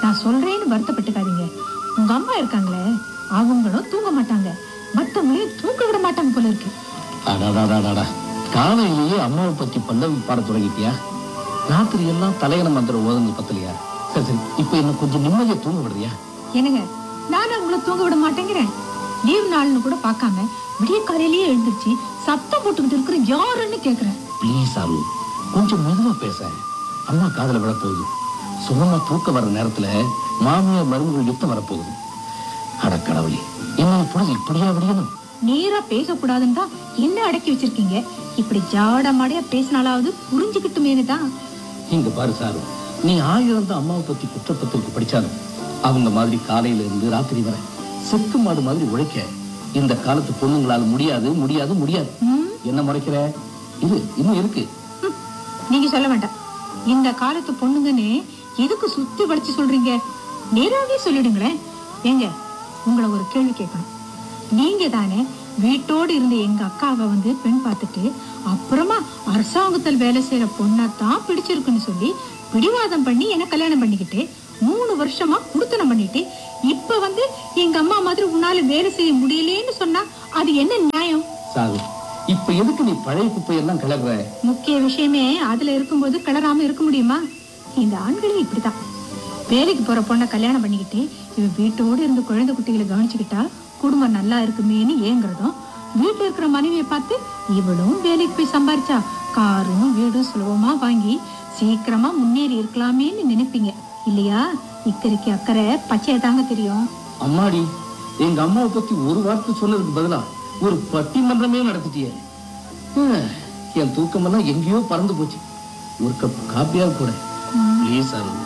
நான் சொல்றேன்னு வருத்தப்பட்டுக்காதீங்க உங்க அம்மா இருக்காங்களே அவங்களும் தூங்க மாட்டாங்க மத்தவங்களையும் தூங்க விட மாட்டாங்க போல இருக்கு அடாடாடாடாடா காலையிலேயே அம்மாவை பத்தி பல்லவி பாட தொடங்கிட்டியா ராத்திரி எல்லாம் தலையண மந்திரம் ஓதுங்க பத்தலையா சரி சரி இப்ப என்ன கொஞ்சம் நிம்மதியா தூங்க விடுறியா என்னங்க நானும் உங்களை தூங்க விட மாட்டேங்கிறேன் லீவ் நாள்னு கூட பார்க்காம விடிய காலையிலேயே எழுந்திருச்சு சத்தம் போட்டுக்கிட்டு இருக்கிற யாருன்னு கேக்குறேன் ப்ளீஸ் அரு கொஞ்சம் மெதுவா பேச அம்மா காதுல விழ போகுது சுகமா தூக்க வர்ற நேரத்துல மாமியார் மருமகள் யுத்தம் வரப்போகுது அட கடவுளே என்ன பொழுது இப்படியா விடியணும் நேரா பேசக்கூடாதுன்னு தான் என்ன அடக்கி வச்சிருக்கீங்க இப்படி ஜாட மாடையா பேசினாலாவது புரிஞ்சுக்கிட்டுமேனு தான் இங்க பாரு சாரு நீ ஆயிரம் தான் அம்மாவை பத்தி குற்றப்பத்திரிக்கை படிச்சாலும் அவங்க மாதிரி காலையில இருந்து ராத்திரி வரை செக்கு மாடு மாதிரி உழைக்க இந்த காலத்து பொண்ணுங்களால முடியாது முடியாது முடியாது ம், என்ன முறைக்கிற இது இன்னும் இருக்கு ம், நீங்க சொல்ல வேண்டாம் இந்த காலத்து பொண்ணுங்கன்னு எதுக்கு சுத்தி வளைச்சு சொல்றீங்க நேராவே சொல்லிடுங்களேன் ஏங்க உங்களை ஒரு கேள்வி கேட்கணும் நீங்க தானே வீட்டோடு இருந்த எங்க அக்காவை வந்து பெண் பார்த்துட்டு அப்புறமா அரசாங்கத்தில் வேலை செய்யற பொண்ணத்தான் பிடிச்சிருக்குன்னு சொல்லி பிடிவாதம் பண்ணி என்ன கல்யாணம் பண்ணிக்கிட்டு மூணு வருஷமா குடுத்தனம் பண்ணிட்டு இப்ப வந்து எங்க அம்மா மாதிரி உன்னால வேலை செய்ய முடியலேன்னு சொன்னா அது என்ன நியாயம் சாரு இப்ப எதுக்கு நீ பழைய குப்பையெல்லாம் கிளற முக்கிய விஷயமே அதுல இருக்கும்போது கிளறாம இருக்க முடியுமா இந்த ஆண்களே இப்படிதான் வேலைக்கு போற பொண்ணை கல்யாணம் பண்ணிக்கிட்டு இவ வீட்டோடு இருந்து குழந்தை குட்டிகளை கவனிச்சுக்கிட்டா குடும்பம் நல்லா இருக்குமேன்னு ஏங்குறதும் வீட்டுல இருக்கிற மனைவியை பார்த்து இவளும் வேலைக்கு போய் சம்பாரிச்சா காரும் வீடும் சுலபமா வாங்கி சீக்கிரமா முன்னேறி இருக்கலாமேன்னு நினைப்பீங்க இல்லையா இக்கரைக்கு அக்கறை பச்சையை தாங்க தெரியும் அம்மாடி எங்க அம்மாவை பத்தி ஒரு வார்த்தை சொன்னதுக்கு பதிலா ஒரு பட்டிமன்றமே நடத்திட்டியே ஹம், என் தூக்கமெல்லாம் எங்கேயோ பறந்து போச்சு ஒரு கப் காப்பியா கூட ப்ளீஸ் அருண்